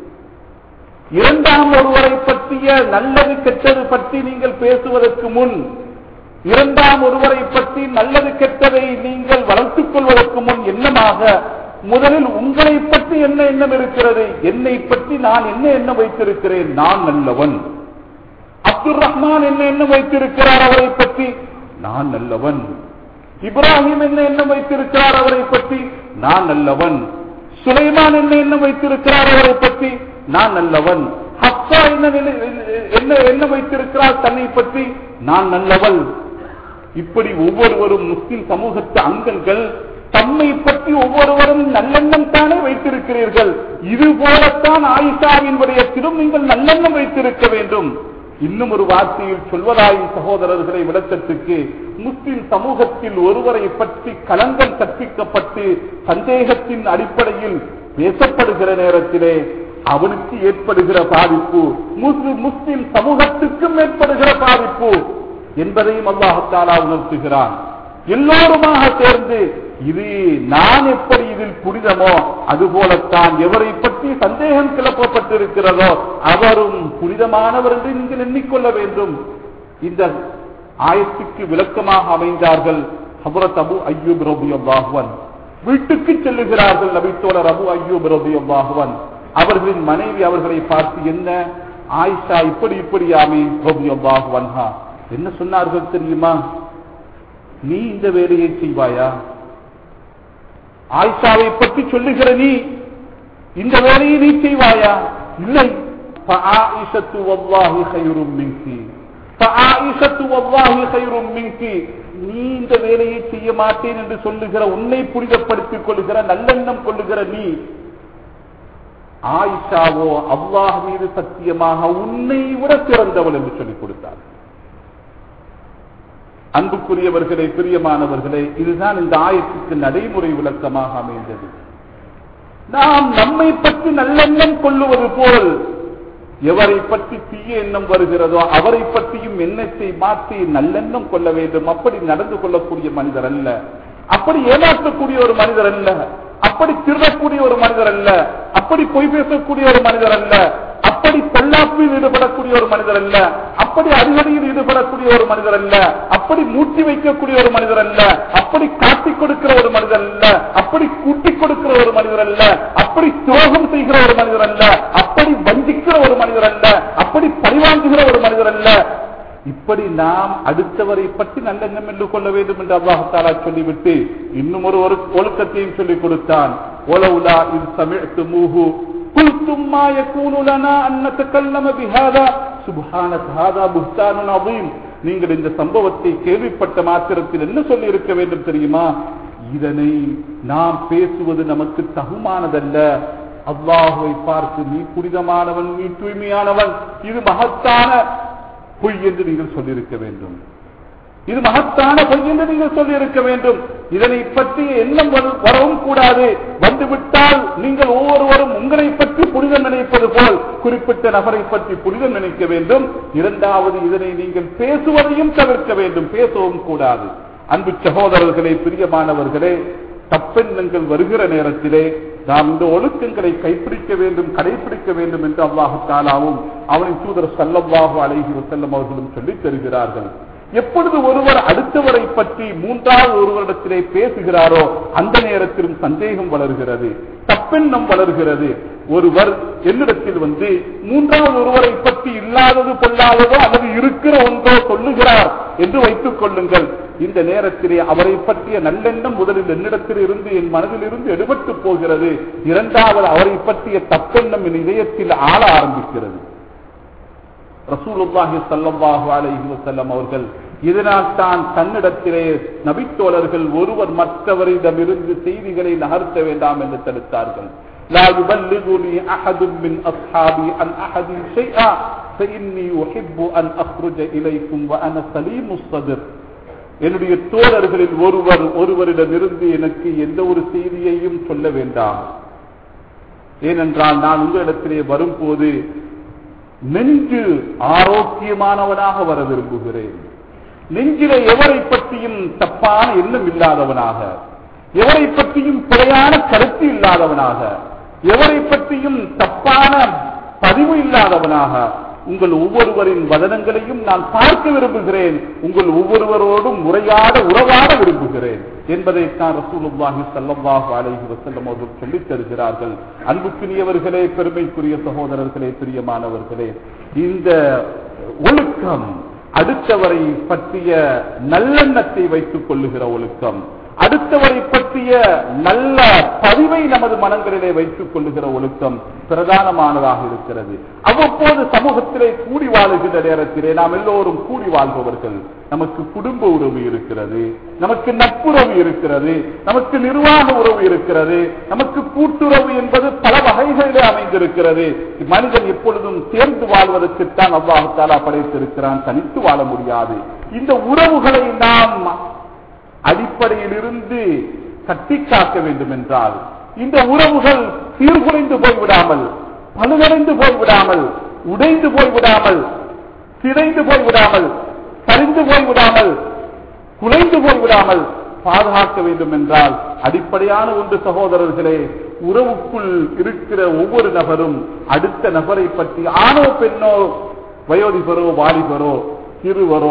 இரண்டாம் ஒருவரை பற்றிய நல்லது கெட்டது பற்றி நீங்கள் பேசுவதற்கு முன் இரண்டாம் ஒருவரை பற்றி நல்லது கெட்டதை நீங்கள் வளர்த்துக் கொள்வதற்கு முன் எண்ணமாக முதலில் உங்களை பற்றி என்ன எண்ணம் இருக்கிறது என்னை பற்றி நான் என்ன எண்ணம் வைத்திருக்கிறேன் நான் நல்லவன் அப்துல் ரஹ்மான் என்ன எண்ணம் வைத்திருக்கிறார் அவரை பற்றி நான் நல்லவன் இப்ராஹிம் என்ன எண்ணம் வைத்திருக்கிறார் அவரை பற்றி நான் நல்லவன் சுலைமான் என்ன எண்ணம் வைத்திருக்கிறார் அவரை பற்றி நான் நல்லவன் ஹப்சா என்ன நிலை- என்ன என்ன வைத்திருக்கிறார் தன்னை பற்றி நான் நல்லவள் இப்படி ஒவ்வொருவரும் முஸ்லிம் சமூகத்து அங்கங்கள் தம்மை பற்றி ஒவ்வொருவரும் நல்லெண்ணம் தானே வைத்திருக்கிறீர்கள் இது போலத்தான் ஆயிஷாவின் விடயத்திலும் நீங்கள் நல்லெண்ணம் வைத்திருக்க வேண்டும் இன்னும் ஒரு வார்த்தையில் சொல்வதாயின் சகோதரர்களை விளக்கத்துக்கு முஸ்லிம் சமூகத்தில் ஒருவரை பற்றி களங்கம் கற்பிக்கப்பட்டு சந்தேகத்தின் அடிப்படையில் பேசப்படுகிற நேரத்திலே அவனுக்கு ஏற்படுகிற பாதிப்பு முஸ்லிம் முஸ்லிம் சமூகத்துக்கும் ஏற்படுகிற பாதிப்பு என்பதையும் அல்லாஹாலா உணர்த்துகிறான் எல்லோருமாக சேர்ந்து இது நான் எப்படி இதில் புனிதமோ அதுபோலத்தான் எவரை பற்றி சந்தேகம் கிளப்பப்பட்டிருக்கிறதோ அவரும் புனிதமானவர் என்று நீங்கள் எண்ணிக்கொள்ள வேண்டும் இந்த ஆயத்துக்கு விளக்கமாக அமைந்தார்கள் ஹபரத் அபு ஐயூப் ரபி அல்லாஹுவன் வீட்டுக்கு செல்லுகிறார்கள் நபித்தோழர் அபு ஐயூப் ரபி அல்லாஹுவன் அவர்களின் மனைவி அவர்களை பார்த்து என்ன ஆயிஷா இப்படி இப்படியாமே ரபி அல்லாஹுவன்ஹா என்ன சொன்னார்கள் தெரியுமா நீ இந்த வேலையை செய்வாயா ஆயிஷாவை பற்றி சொல்லுகிற நீ இந்த வேலையை நீ செய்வாயா இல்லை فعائشة والله خير منك فعائشة والله خير منك நீ இந்த வேலையை செய்ய மாட்டேன் என்று சொல்லுகிற உன்னை புனிதப்படுத்திக் கொள்ளுகிற நல்லெண்ணம் கொள்ளுகிற நீ ஆயிஷாவோ அல்லாஹ் மீது சத்தியமாக உன்னை விட சிறந்தவள் என்று சொல்லிக் கொடுத்தார் அன்புக்குரியவர்களே பிரியமானவர்களே இதுதான் இந்த ஆயத்துக்கு நடைமுறை விளக்கமாக அமைந்தது நாம் நம்மை பற்றி நல்லெண்ணம் கொள்ளுவது போல் எவரை பற்றி தீய எண்ணம் வருகிறதோ அவரை பற்றியும் எண்ணத்தை மாற்றி நல்லெண்ணம் கொள்ள வேண்டும் அப்படி நடந்து கொள்ளக்கூடிய மனிதர் அல்ல அப்படி ஏமாற்றக்கூடிய ஒரு மனிதர் அல்ல அப்படி திருடக்கூடிய ஒரு மனிதர் அல்ல அப்படி பொய் பேசக்கூடிய ஒரு மனிதர் அல்ல அப்படி பொல்லாப்பில் ஈடுபடக்கூடிய ஒரு மனிதர் அல்ல அப்படி அடிவடியில் ஈடுபடக்கூடிய ஒரு மனிதர் அல்ல அப்படி மூட்டி வைக்கக்கூடிய ஒரு மனிதர் அல்ல அப்படி காட்டிக் கொடுக்கிற ஒரு மனிதர் அல்ல அப்படி கூட்டிக் கொடுக்கிற ஒரு மனிதர் அல்ல அப்படி துரோகம் செய்கிற ஒரு மனிதர் அல்ல அப்படி வஞ்சிக்கிற ஒரு மனிதர் அல்ல அப்படி பரிவாங்குகிற ஒரு மனிதர் அல்ல இப்படி நாம் அடுத்தவரை பற்றி நல்லெண்ணம் என்று கொள்ள வேண்டும் என்று அல்லாஹாலா சொல்லிவிட்டு இன்னும் ஒரு ஒரு ஒழுக்கத்தையும் சொல்லிக் கொடுத்தான் ஒலவுலா இது சமிழ்த்து மூஹு قلتم ما يكون لنا أن نتكلم بهذا سبحانك هذا بهتان عظيم நீங்கள் இந்த சம்பவத்தை கேள்விப்பட்ட மாத்திரத்தில் என்ன சொல்லி இருக்க வேண்டும் தெரியுமா இதனை நாம் பேசுவது நமக்கு தகுமானதல்ல அல்லாஹுவை பார்த்து நீ புனிதமானவன் நீ தூய்மையானவன் இது மகத்தான பொய் என்று நீங்கள் சொல்லியிருக்க வேண்டும் இது மகத்தான பொய் என்று நீங்கள் சொல்லியிருக்க வேண்டும் இதனை பற்றி எண்ணம் வரு- வரவும் கூடாது வந்துவிட்டால் நீங்கள் ஒவ்வொருவரும் உங்களை பற்றி புனிதம் நினைப்பது போல் குறிப்பிட்ட நபரை பற்றி புனிதம் நினைக்க வேண்டும் இரண்டாவது இதனை நீங்கள் பேசுவதையும் தவிர்க்க வேண்டும் பேசவும் கூடாது அன்பு சகோதரர்களே பிரியமானவர்களே தப்பெண்ணங்கள் வருகிற நேரத்திலே நாம் இந்த ஒழுக்கங்களை கைப்பிடிக்க வேண்டும் கடைபிடிக்க வேண்டும் என்று அல்லாஹு தாலாவும் அவனின் தூதர் சல்லல்லாஹு அலைஹி வஸல்லம் அவர்களும் சொல்லித் தருகிறார்கள் எப்பொழுது ஒருவர் அடுத்தவரை பற்றி மூன்றாவது ஒருவரிடத்திலே பேசுகிறாரோ அந்த நேரத்திலும் சந்தேகம் வளர்கிறது தப்பெண்ணம் வளர்கிறது ஒருவர் என்னிடத்தில் வந்து மூன்றாவது ஒருவரை பற்றி இல்லாதது பொல்லாததோ அல்லது இருக்கிற ஒன்றோ சொல்லுகிறார் என்று வைத்துக் கொள்ளுங்கள் இந்த நேரத்திலே அவரை பற்றிய நல்லெண்ணம் முதலில் என்னிடத்தில் இருந்து என் மனதில் இருந்து எடுபட்டு போகிறது இரண்டாவது அவரை பற்றிய தப்பெண்ணம் என் இதயத்தில் ஆள ஆரம்பிக்கிறது ரசூலுல்லாஹி ஸல்லல்லாஹு அலைஹி வஸல்லம் அவர்கள் இதனால் தான் தன்னிடத்திலே நபித்தோழர்கள் ஒருவர் மற்றவரிடமிருந்து செய்திகளை நகர்த்த வேண்டாம் என்று தடுத்தார்கள் لا يبلغني أحد من أصحابي عن أحد شيئا فإني أحب أن أخرج إليكم وأنا سليم الصدر என்னுடைய தோழர்களில் ஒருவர் ஒருவரிடமிருந்து எனக்கு எந்த ஒரு செய்தியையும் சொல்ல வேண்டாம் ஏனென்றால் நான் உங்களிடத்திலே வரும்போது நெஞ்சு ஆரோக்கியமானவனாக வர விரும்புகிறேன் நெஞ்சிலே எவரை பற்றியும் தப்பான எண்ணம் இல்லாதவனாக எவரை பற்றியும் பிழையான கருத்து இல்லாதவனாக எவரை பற்றியும் தப்பான பதிவு இல்லாதவனாக உங்கள் ஒவ்வொருவரின் வதனங்களையும் நான் பார்க்க விரும்புகிறேன் உங்கள் ஒவ்வொருவரோடும் முறையாட உறவாட விரும்புகிறேன் என்பதைத்தான் ரசூலுல்லாஹி ஸல்லல்லாஹு அலைஹி வஸல்லம் அவர்கள் சொல்லித் தருகிறார்கள் அன்புக்குரியவர்களே பெருமைக்குரிய சகோதரர்களே பிரியமானவர்களே இந்த ஒழுக்கம் அடுத்தவரை பற்றிய நல்லெண்ணத்தை வைத்துக் கொள்ளுகிற ஒழுக்கம் அடுத்தவரை பற்றிய நல்ல பதிவை நமது மனங்களிலே வைத்துக் கொள்ளுகிற ஒழுக்கம் பிரதானமானதாக இருக்கிறது அவ்வப்போது சமூகத்திலே கூடி வாழுகின்ற நேரத்திலே நாம் எல்லோரும் கூடி வாழ்பவர்கள் நமக்கு குடும்ப உறவு இருக்கிறது நமக்கு நட்புறவு இருக்கிறது நமக்கு நிர்வாக உறவு இருக்கிறது நமக்கு கூட்டுறவு என்பது பல வகைகளிலே அமைந்திருக்கிறது மனிதன் எப்பொழுதும் சேர்ந்து வாழ்வதற்குத்தான் அல்லாஹாலா படைத்திருக்கிறான் தனித்து வாழ முடியாது இந்த உறவுகளை நாம் அடிப்படையில் இருந்து கட்டி காக்க வேண்டும் என்றால் இந்த உறவுகள் சீர்குலைந்து போய்விடாமல் பழுதடைந்து போய்விடாமல் உடைந்து போய்விடாமல் சிதைந்து போய்விடாமல் சரிந்து போய்விடாமல் குலைந்து போய்விடாமல் பாதுகாக்க வேண்டும் என்றால் அடிப்படையான ஒன்று சகோதரர்களே உறவுக்குள் இருக்கிற ஒவ்வொரு நபரும் அடுத்த நபரை பற்றி ஆணோ பெண்ணோ வயோதிபரோ வாலிபரோ சிறுவரோ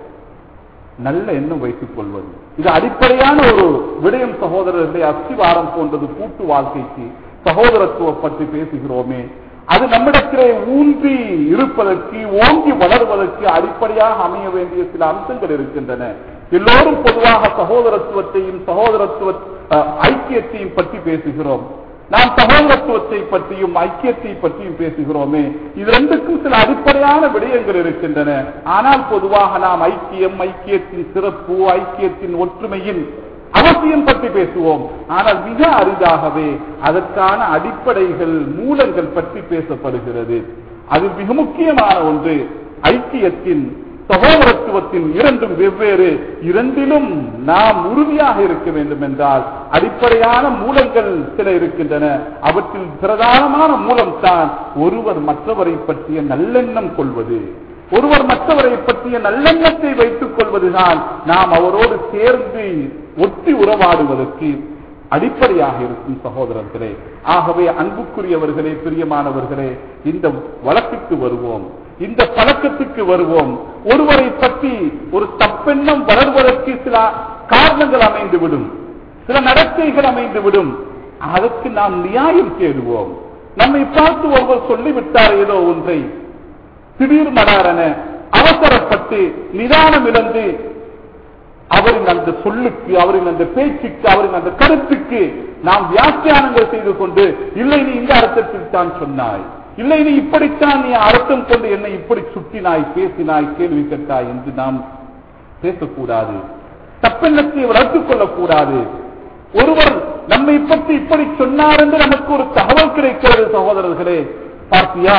நல்ல எண்ணம் வைத்துக் கொள்வது இது அடிப்படையான ஒரு விடயம் சகோதரர்களை அஸ்திவாரம் போன்றது கூட்டு வாழ்க்கைக்கு சகோதரத்துவம் பற்றி பேசுகிறோமே அது நம்மிடத்திலே ஊன்றி இருப்பதற்கு ஓங்கி வளர்வதற்கு அடிப்படையாக அமைய வேண்டிய சில அம்சங்கள் இருக்கின்றன எல்லோரும் பொதுவாக சகோதரத்துவத்தையும் சகோதரத்துவ அஹ், ஐக்கியத்தையும் பற்றி பேசுகிறோம் நாம் சகோதரத்துவத்தை பற்றியும் ஐக்கியத்தை பற்றியும் பேசுகிறோமே இது ரெண்டுக்கும் சில அடிப்படையான விடயங்கள் இருக்கின்றன ஆனால் பொதுவாக நாம் ஐக்கியம் ஐக்கியத்தின் சிறப்பு ஐக்கியத்தின் ஒற்றுமையின் அவசியம் பற்றி பேசுவோம் ஆனால் மிக அரிதாகவே அதற்கான அடிப்படைகள் மூலங்கள் பற்றி பேசப்படுகிறது அது மிக முக்கியமான ஒன்று ஐக்கியத்தின் சகோதரத்துவத்தின் இரண்டும் வெவ்வேறு இரண்டிலும் நாம் உறுதியாக இருக்க வேண்டும் என்றால் அடிப்படையான மூலங்கள் சில இருக்கின்றன அவற்றில் பிரதானமான மூலம்தான் ஒருவர் மற்றவரை பற்றிய நல்லெண்ணம் கொள்வது ஒருவர் மற்றவரை பற்றிய நல்லெண்ணத்தை வைத்துக் கொள்வதுதான் நாம் அவரோடு சேர்ந்து ஒட்டி உறவாடுவதற்கு அடிப்படையாக இருக்கும் சகோதரர்களே ஆகவே அன்புக்குரியவர்களே பிரியமானவர்களே இந்த வழக்குக்கு வருவோம் இந்த பழக்கத்துக்கு வருவோம் ஒருவரை பற்றி ஒரு தப்பெண்ணம் வளர்வதற்கு சில காரணங்கள் அமைந்துவிடும் சில நடத்தைகள் அமைந்துவிடும் அதற்கு நாம் நியாயம் தேடுவோம் நம்மை பார்த்து ஒருவர் சொல்லிவிட்டார் ஏதோ ஒன்றை திடீர் மடாரென அவசரப்பட்டு நிதானம் இழந்து அவரின் அந்த சொல்லுக்கு அவரின் அந்த பேச்சுக்கு அவரின் அந்த கருத்துக்கு நாம் வியாக்கியானங்கள் செய்து கொண்டு இல்லை நீ இந்த அர்த்தத்தில் தான் சொன்னாய் இல்லை நீ இப்படித்தான் நீ அர்த்தம் கொண்டு என்னை இப்படி சுட்டினாய் பேசினாய் கேள்வி கேட்டாய் என்று நாம் பேசக்கூடாது தப்பெண்ணத்தை வளர்த்துக் கொள்ளக்கூடாது ஒருவர் நம்மை பற்றி இப்படி சொன்னார் என்று நமக்கு ஒரு தகவல் கிடைக்கிறது சகோதரர்களே பார்த்தியா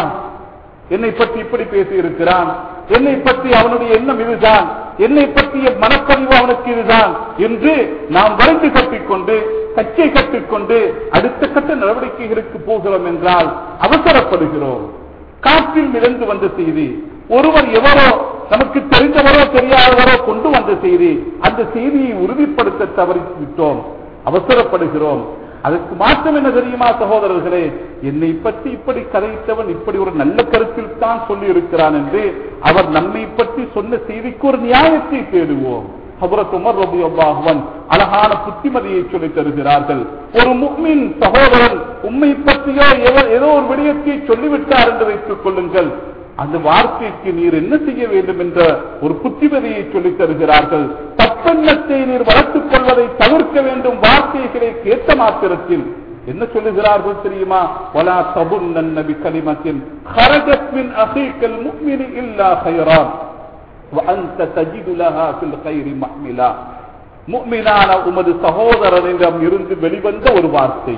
என்னை பற்றி இப்படி பேசி இருக்கிறான் என்னை பற்றி அவனுடைய எண்ணம் இதுதான் என்னை பற்றிய மனப்பதிவு அவனுக்கு இதுதான் என்று நாம் வரைந்து கட்டிக்கொண்டு கச்சை கட்டிக்கொண்டு அடுத்த கட்ட நடவடிக்கைகளுக்கு போகிறோம் என்றால் அவசரப்படுகிறோம் காற்றில் மிதந்து வந்த செய்தி ஒருவர் எவரோ நமக்கு தெரிந்தவரோ தெரியாதவரோ கொண்டு வந்த செய்தி அந்த செய்தியை உறுதிப்படுத்த தவறிவிட்டோம் அவசரப்படுகிறோம் அதுக்கு மாற்றம் என்ன தெரியுமா சகோதரர்களே என்னை பற்றி இப்படி கதைத்தவன் இப்படி ஒரு நல்ல கருத்தில் தான் சொல்லி இருக்கிறான் என்று அவர் நம்மை பற்றி சொன்ன செய்திக்கு ஒரு நியாயத்தை தேடுவோம் ஹபரத் உமர் ரபி அல்லாஹுவன் அழகான புத்திமதியை சொல்லி தருகிறார்கள் ஒரு முக்மின் சகோதரன் உண்மை பற்றியோ எவ- ஏதோ ஒரு விடயத்தை சொல்லிவிட்டார் என்று வைத்துக் கொள்ளுங்கள் அந்த வார்த்தைக்கு நீர் என்ன செய்ய வேண்டும் என்ற ஒரு புத்திமதியை சொல்லித் தருகிறார்கள் தப்பெண்ணத்தை நீர் வளர்த்துக் கொள்வதை தவிர்க்க வேண்டும் வார்த்தைகளை கேட்ட மாத்திரத்தில் என்ன சொல்லுகிறார்கள் தெரியுமா வலா தபுன்னன் நபி கலிமத்தின் خرجت من اخيك المؤمن الا خيرا وانت تجد لها في الخير محملا முக்மினான உமது சகோதரனிடம் இருந்து வெளிவந்த ஒரு வார்த்தை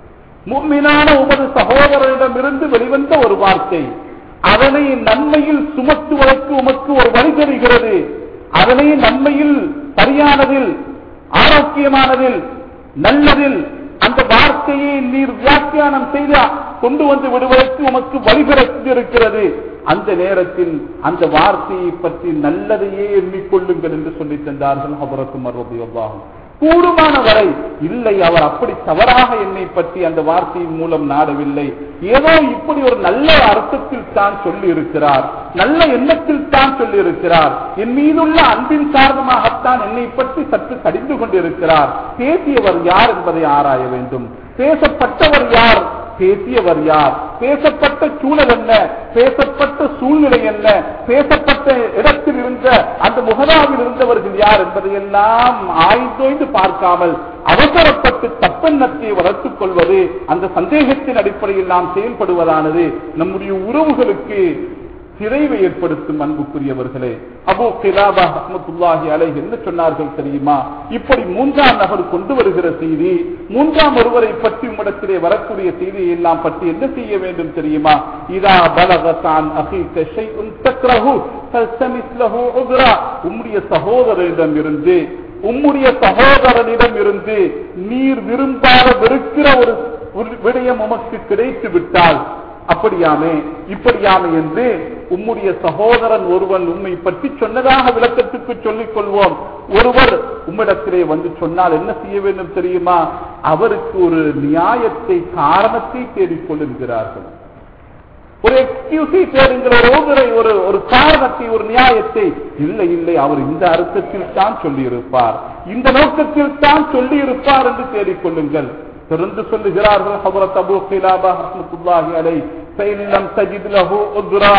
முக்மினான உமது சகோதரனிடம் இருந்து வெளிவந்த ஒரு வார்த்தை அதனை நன்மையில் சுமத்துவதற்கு உமக்கு ஒரு வழி தெரிகிறது அதனை நன்மையில் சரியானதில் ஆரோக்கியமானதில் நல்லதில் அந்த வார்த்தையை நீர் வியாக்கியானம் செய்து கொண்டு வந்து விடுவதற்கு உமக்கு வழிபிறக்கிறது அந்த நேரத்தில் அந்த வார்த்தையை பற்றி நல்லதையே எண்ணிக்கொள்ளுங்கள் என்று சொல்லித் தந்தார்கள் அவருக்கு மறுபடியும் கூடுமான வரை இல்லை அவர் அப்படி தவறாக என்னை பற்றி அந்த வார்த்தையின் மூலம் நாடவில்லை ஏதோ இப்படி ஒரு நல்ல அர்த்தத்தில் தான் சொல்லி இருக்கிறார் நல்ல எண்ணத்தில் தான் சொல்லி இருக்கிறார் என் மீதுள்ள அன்பின் காரணமாகத்தான் என்னை பற்றி சற்று கடிந்து கொண்டிருக்கிறார் பேசியவர் யார் என்பதை ஆராய வேண்டும் பேசப்பட்டவர் யார் பேசியவர் யார் பேசப்பட்ட சூழல் என்ன பேசப்பட்ட சூழ்நிலை என்ன பேசப்பட்ட இடத்தில் இருந்த அந்த முகதாவில் இருந்தவர்கள் யார் என்பதையெல்லாம் ஆய்ந்தோய்ந்து பார்க்காமல் அவசரப்பட்டு தப்பெண்ணத்தை வளர்த்துக் கொள்வது அந்த சந்தேகத்தின் அடிப்படையில் நாம் செயல்படுவதானது நம்முடைய உறவுகளுக்கு சிறைவை ஏற்படுத்தும் அன்புக்குரியவர்களே அபோ கிலாபா அஹமத்துல்லாஹி அலை என்ன சொன்னார்கள் தெரியுமா இப்படி மூன்றாம் நபர் கொண்டு வருகிற செய்தி மூன்றாம் ஒருவரை பற்றி உம்மிடத்திலே வரக்கூடிய செய்தியை எல்லாம் பற்றி என்ன செய்ய வேண்டும் தெரியுமா இதா பலகத்தான் அகீக்க ஷைஉன் தக்ரஹு ஃபல்தமிஸ் லஹு உத்ரா உம்முடைய சகோதரரிடம் இருந்து உம்முடைய சகோதரனிடம் இருந்து நீர் விரும்பாத வெறுக்கிற ஒரு ஒரு விடயம் உமக்கு கிடைத்து விட்டால் அப்படியாமே இப்படியாமே என்று உம்முடைய சகோதரன் ஒருவன் உண்மை பற்றி சொன்னதாக விளக்கத்துக்கு சொல்லிக் கொள்வோம் ஒருவர் உம்மிடத்திலே வந்து சொன்னால் என்ன செய்ய வேண்டும் தெரியுமா அவருக்கு ஒரு நியாயத்தை காரணத்தை தேடிக் கொள்ளுகிறார்கள் ஒரு எக்ஸ்கியூஸை தேடுங்கிற ஒரு ஓதுரை ஒரு ஒரு காரணத்தை ஒரு நியாயத்தை இல்லை இல்லை அவர் இந்த அர்த்தத்தில் தான் சொல்லியிருப்பார் இந்த நோக்கத்தில் தான் சொல்லியிருப்பார் என்று தேடிக்கொள்ளுங்கள் தொடர்ந்து சொல்லுகிறார்கள் ஹபரத் அபு கிலாபா ரஹ்மத்துல்லாஹி அலை ஃபைலம் தஜித் லஹு உத்ரா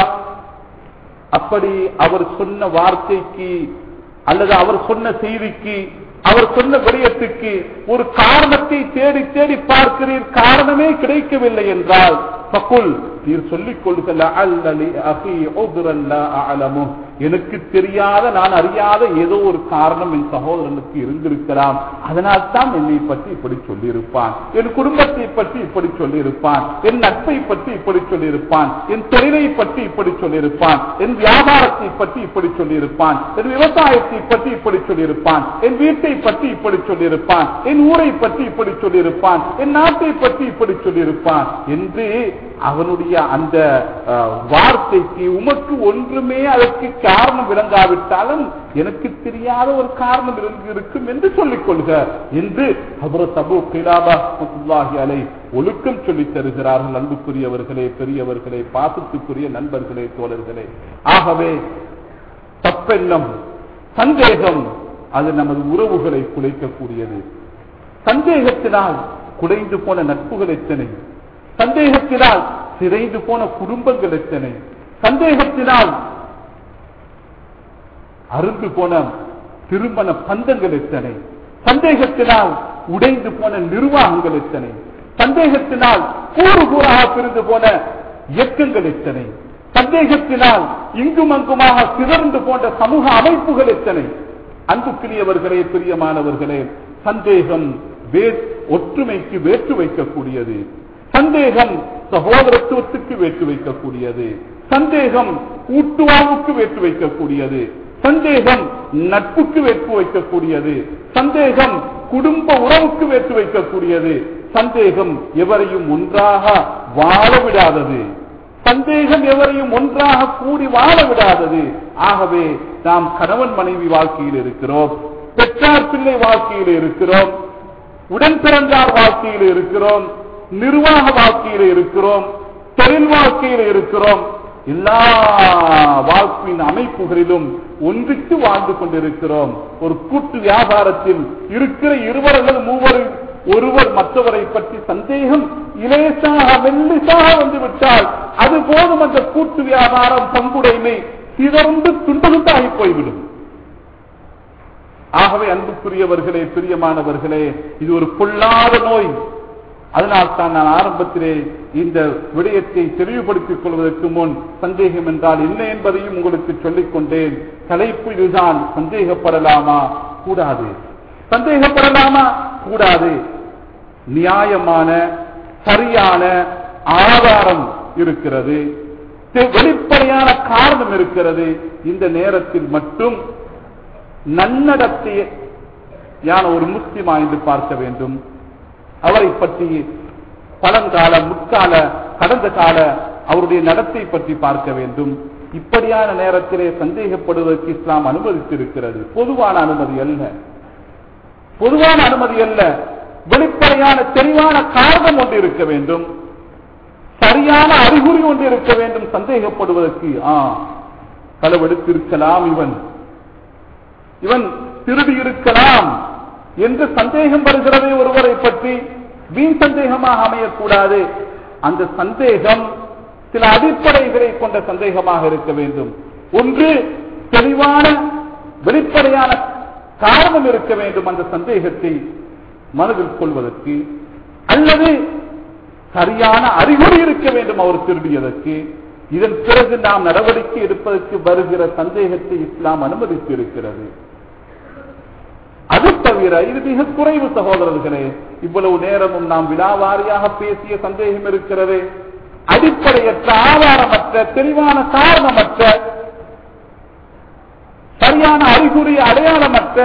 அப்படி அவர் சொன்ன வார்த்தைக்கு அல்லது அவர் சொன்ன செய்திக்கு அவர் சொன்ன விடயத்துக்கு ஒரு காரணத்தை தேடி தேடி பார்க்கிறீர் காரணமே கிடைக்கவில்லை என்றால் பக்குல் நீர் சொல்லிக் கொள்கல அல்லலி அகி உதுரல்லா அலமு எனக்கு தெரியாத நான் அறியாத ஏதோ ஒரு காரணம் என் சகோதரனுக்கு இருந்திருக்கலாம் அதனால் தான் என்னை பற்றி இப்படி சொல்லியிருப்பான் என் குடும்பத்தை பற்றி இப்படி சொல்லியிருப்பான் என் நட்பை பற்றி இப்படி சொல்லியிருப்பான் என் தொழிலை பற்றி இப்படி சொல்லியிருப்பான் என் வியாபாரத்தை பற்றி இப்படி சொல்லியிருப்பான் என் விவசாயத்தை பற்றி இப்படி சொல்லியிருப்பான் என் வீட்டை பற்றி இப்படி சொல்லியிருப்பான் என் ஊரை பற்றி இப்படி சொல்லியிருப்பான் என் நாட்டை பற்றி இப்படி சொல்லியிருப்பான் என்று அவனுடைய அந்த அஹ், வார்த்தைக்கு உமக்கு ஒன்றுமே அதற்கு காரணம் விளங்காவிட்டாலும் எனக்கு தெரியாத ஒரு காரணம் இருந்து இருக்கும் என்று சொல்லிக் கொள்க என்று ஹபரத் அபு கிலாபா ரஹ்மத்துல்லாஹி அலை ஒழுக்கம் சொல்லித் தருகிறார்கள் அன்புக்குரியவர்களே பெரியவர்களே பாசத்துக்குரிய நண்பர்களே தோழர்களே ஆகவே தப்பெண்ணம் சந்தேகம் அது நமது உறவுகளை குலைக்கக்கூடியது சந்தேகத்தினால் குடைந்து போன நட்புகள் எத்தனை சந்தேகத்தினால் சிதைந்து போன குடும்பங்கள் எத்தனை சந்தேகத்தினால் அருந்து போன திருமண பந்தங்கள் எத்தனை சந்தேகத்தினால் உடைந்து போன நிர்வாகங்கள் எத்தனை சந்தேகத்தினால் கூறு கூறாக பிரிந்து போன இயக்கங்கள் எத்தனை சந்தேகத்தினால் இங்கும் அங்குமாக சிதறந்து போன்ற சமூக அமைப்புகள் எத்தனை அன்புக்குரியவர்களே பிரியமானவர்களே சந்தேகம் வே- ஒற்றுமைக்கு வேற்று வைக்கக்கூடியது சந்தேகம் சகோதரத்துவத்துக்கு வேற்று வைக்கக்கூடியது சந்தேகம் கூட்டுவாழ்வுக்கு வேற்று வைக்கக்கூடியது சந்தேகம் நட்புக்கு வேற்று வைக்கக்கூடியது சந்தேகம் குடும்ப உறவுக்கு வேற்று வைக்கக்கூடியது சந்தேகம் எவரையும் ஒன்றாக வாழ விடாதது சந்தேகம் எவரையும் ஒன்றாக கூடி வாழ விடாதது ஆகவே நாம் கணவன் மனைவி வாழ்க்கையில் இருக்கிறோம் பெற்றார் பிள்ளை வாழ்க்கையில் இருக்கிறோம் உடன் பிறந்தார் வாழ்க்கையில் இருக்கிறோம் நிர்வாக வாழ்க்கையில் இருக்கிறோம் தொழில் வாழ்க்கையில் இருக்கிறோம் எல்லா வாழ்க்கையின் அமைப்புகளிலும் ஒன்றுக்கு வாழ்ந்து கொண்டிருக்கிறோம் ஒரு கூட்டு வியாபாரத்தில் இருக்கிற இருவர் அல்லது மூவர் ஒருவர் மற்றவரை பற்றி சந்தேகம் இலேசாக மெல்லிசாக வந்து விட்டால் அது போதும் அந்த கூட்டு வியாபாரம் பங்குடைமை சிதறந்து துண்டு துண்டாகி போய்விடும் ஆகவே அன்புக்குரியவர்களே பிரியமானவர்களே இது ஒரு பொல்லாத நோய் அதனால் தான் நான் ஆரம்பத்திலே இந்த விடயத்தை தெளிவுபடுத்திக் கொள்வதற்கு முன் சந்தேகம் என்றால் என்ன என்பதையும் உங்களுக்கு சொல்லிக் கொண்டேன் தலைப்பு இதுதான் சந்தேகப்படலாமா கூடாது சந்தேகப்படலாமா கூடாது நியாயமான சரியான ஆதாரம் இருக்கிறது தெ- வெளிப்படையான காரணம் இருக்கிறது இந்த நேரத்தில் மட்டும் நன்னடத்தையான ஒரு முஸ்லிமா என்று பார்க்க வேண்டும் அவரை பற்றி பழங்கால முற்கால கடந்த கால அவருடைய நடத்தை பற்றி பார்க்க வேண்டும் இப்படியான நேரத்திலே சந்தேகப்படுவதற்கு இஸ்லாம் அனுமதித்திருக்கிறது பொதுவான அனுமதி அல்ல பொதுவான அனுமதி அல்ல வெளிப்படையான தெளிவான காரணம் ஒன்று இருக்க வேண்டும் சரியான அறிகுறி ஒன்று இருக்க வேண்டும் சந்தேகப்படுவதற்கு ஆ களவெடுத்திருக்கலாம் இவன் இவன் திருடி இருக்கலாம் என்று சந்தேகம் வருகிறதே ஒருவரை பற்றி வீண் சந்தேகமாக அமையக்கூடாது அந்த சந்தேகம் சில அடிப்படைகளை கொண்ட சந்தேகமாக இருக்க வேண்டும் ஒன்று தெளிவான வெளிப்படையான காரணம் இருக்க வேண்டும் அந்த சந்தேகத்தை மனதில் கொள்வதற்கு அல்லது சரியான அறிகுறி இருக்க வேண்டும் அவர் திருடியதற்கு இதன் பிறகு நாம் நடவடிக்கை எடுப்பதற்கு வருகிற சந்தேகத்தை இஸ்லாம் அனுமதித்து இருக்கிறது அது தவிர இது மிக குறைவு சகோதரர்களே இவ்வளவு நேரமும் நாம் விழாவாரியாக பேசிய சந்தேகம் இருக்கிறது அடிப்படையற்ற ஆதாரமற்ற தெளிவான காரணமற்ற சரியான அறிகுறி அடையாளமற்ற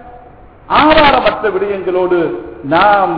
ஆதாரமற்ற விடயங்களோடு நாம்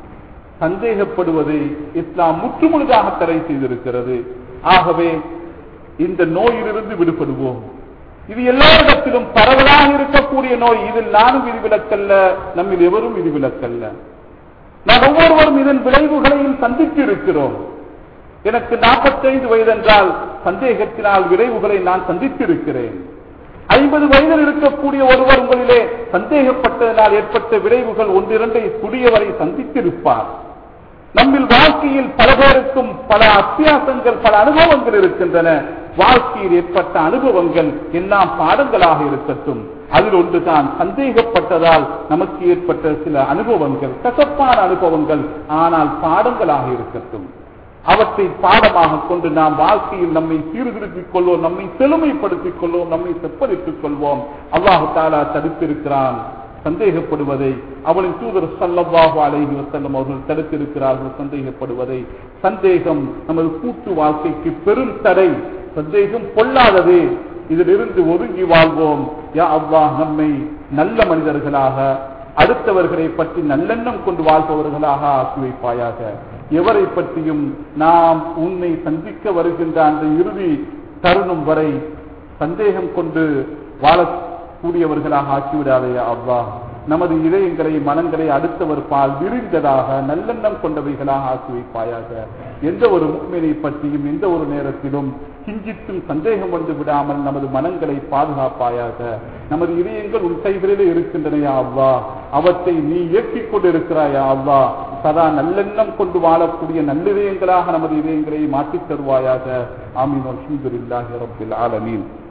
சந்தேகப்படுவதை இஸ்லாம் முற்றுமுழுதாக தடை செய்திருக்கிறது ஆகவே இந்த நோயிலிருந்து விடுபடுவோம் இது எல்லா இடத்திலும் பரவலாக இருக்கக்கூடிய நோய் இதில் நானும் விதிவிலக்கல்ல நம்மில் எவரும் விதிவிலக்கல்ல நாம் ஒவ்வொருவரும் இதன் விளைவுகளையும் சந்தித்து இருக்கிறோம் எனக்கு 45 வயது என்றால் சந்தேகத்தினால் விளைவுகளை நான் சந்தித்திருக்கிறேன் ஐம்பது வயதில் இருக்கக்கூடிய ஒருவர் உங்களிலே சந்தேகப்பட்டதனால் ஏற்பட்ட விளைவுகள் ஒன்றிரண்டை குடியவரை சந்தித்திருப்பார் நம்மில் வாழ்க்கையில் பல பேருக்கும் பல அத்தியாசங்கள் பல அனுபவங்கள் இருக்கின்றன வாழ்க்கையில் ஏற்பட்ட அனுபவங்கள் எல்லாம் பாடங்களாக இருக்கட்டும் அதில் ஒன்றுதான் சந்தேகப்பட்டதால் நமக்கு ஏற்பட்ட சில அனுபவங்கள் கசப்பான அனுபவங்கள் ஆனால் பாடங்களாக இருக்கட்டும் அவற்றை பாடமாக கொண்டு நாம் வாழ்க்கையில் நம்மை சீர்திருத்திக் கொள்வோம் நம்மை செழுமைப்படுத்திக் கொள்வோம் நம்மை செப்பரித்துக் கொள்வோம் அல்லாஹு தாலா தடுத்திருக்கிறான் சந்தேகப்படுவதை அவளின் தூதர் சல்லல்லாஹு அலைஹி வஸல்லம் அவர்கள் தடுத்திருக்கிறார்கள் சந்தேகப்படுவதை சந்தேகம் நமது கூட்டு வாழ்க்கைக்கு பெரும் தடை சந்தேகம் பொல்லாதது இதிலிருந்து ஒதுங்கி வாழ்வோம் யா அல்லாஹ் நம்மை நல்ல மனிதர்களாக அடுத்தவர்களை பற்றி நல்லெண்ணம் கொண்டு வாழ்பவர்களாக ஆக்கி வைப்பாயாக எவரை பற்றியும் நாம் உன்னை சந்திக்க வருகின்ற அந்த இறுதி தருணம் வரை சந்தேகம் கொண்டு வாழக்கூடியவர்களாக ஆக்கிவிடாதையா அவ்வா நமது இதயங்களை மனங்களை அடுத்தவர் பால் விரிந்ததாக நல்லெண்ணம் கொண்டவைகளாக ஆக்கி வைப்பாயாக எந்த ஒரு முக்மீனை பற்றியும் எந்த ஒரு நேரத்திலும் கிஞ்சித்தும் சந்தேகம் வந்து விடாமல் நமது மனங்களை பாதுகாப்பாயாக நமது இதயங்கள் உன் கைகளிலே இருக்கின்றனையா அவ்வா அவற்றை நீ இயக்கிக் கொண்டிருக்கிறாயா அவ்வா சதா நல்லெண்ணம் கொண்டு வாழக்கூடிய நல்லிதயங்களாக நமது இதயங்களை மாற்றித் தருவாயாக ஆமீன் அல்ஹம்துலில்லாஹி ரப்பில் ஆலமீன்